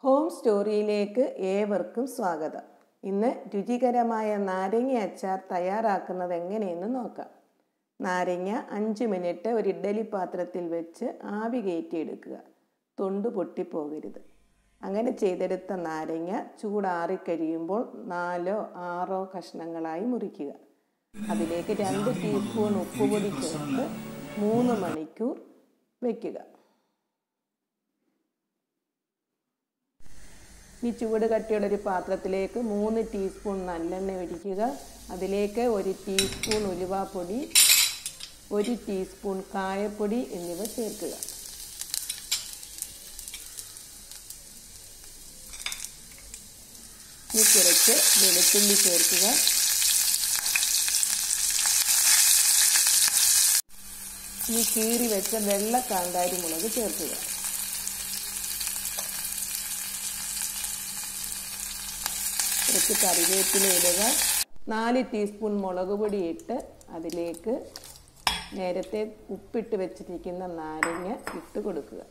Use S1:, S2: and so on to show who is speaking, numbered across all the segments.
S1: home സ്റ്റോറിയിലേക്ക് ഏവർക്കും സ്വാഗതം ഇന്ന് രുചികരമായ നാരങ്ങ അച്ചാർ തയ്യാറാക്കുന്നത് എങ്ങനെയെന്ന് നോക്കാം നാരങ്ങ അഞ്ച് മിനിറ്റ് ഒരു ഇഡ്ഡലി പാത്രത്തിൽ വെച്ച് ആവി കയറ്റിയെടുക്കുക തൊണ്ട് പൊട്ടിപ്പോകരുത് അങ്ങനെ ചെയ്തെടുത്ത നാരങ്ങ ചൂടാറിക്കഴിയുമ്പോൾ നാലോ ആറോ കഷ്ണങ്ങളായി മുറിക്കുക അതിലേക്ക് രണ്ട് ടീസ്പൂൺ ഉപ്പുപൊടി ചേർത്ത് മൂന്ന് മണിക്കൂർ വയ്ക്കുക ഈ ചൂട് കട്ടിയുള്ള ഒരു പാത്രത്തിലേക്ക് മൂന്ന് ടീസ്പൂൺ നല്ലെണ്ണ ഒഴിക്കുക അതിലേക്ക് ഒരു ടീസ്പൂൺ ഉലുവാപ്പൊടി ഒരു ടീസ്പൂൺ കായപ്പൊടി എന്നിവ ചേർക്കുക ഇനി കുറച്ച് വെളുത്തുള്ളി ചേർക്കുക ഇനി കീറി വെച്ച വെള്ള കാന്താരി മുളക് ചേർക്കുക കുറച്ച് കറിവേപ്പില ഇടുക നാല് ടീസ്പൂൺ മുളക് പൊടി ഇട്ട് അതിലേക്ക് നേരത്തെ ഉപ്പിട്ട് വെച്ചിരിക്കുന്ന നാരങ്ങ ഇട്ട് കൊടുക്കുക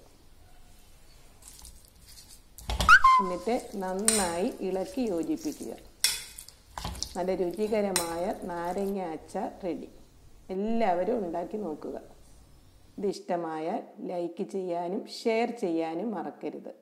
S1: എന്നിട്ട് നന്നായി ഇളക്കി യോജിപ്പിക്കുക നല്ല രുചികരമായ നാരങ്ങ അച്ചാർ റെഡി എല്ലാവരും ഉണ്ടാക്കി നോക്കുക ഇത് ഇഷ്ടമായാൽ ലൈക്ക് ചെയ്യാനും ഷെയർ ചെയ്യാനും മറക്കരുത്